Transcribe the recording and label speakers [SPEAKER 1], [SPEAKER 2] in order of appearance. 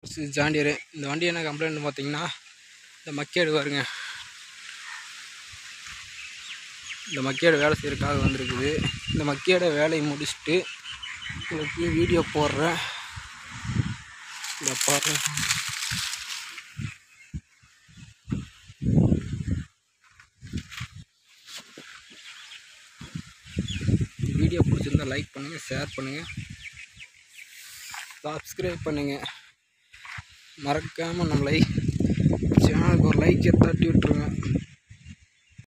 [SPEAKER 1] ஜாண்டியரு இந்த வண்டி என்ன கம்ப்ளைண்ட் பார்த்தீங்கன்னா இந்த மக்கேடு பாருங்க இந்த மக்கேடு வேலை செய்யறதுக்காக வந்திருக்குது இந்த மக்கேடை வேலையை முடிச்சுட்டு உங்களுக்கு வீடியோ போடுறேன் இந்த பாருங்க வீடியோ பிடிச்சிருந்தா லைக் பண்ணுங்கள் ஷேர் பண்ணுங்கள் சப்ஸ்கிரைப் பண்ணுங்கள் மறக்காமல் நம்ம லைக் சேனலுக்கு ஒரு லைக்கை தட்டி விட்ருங்க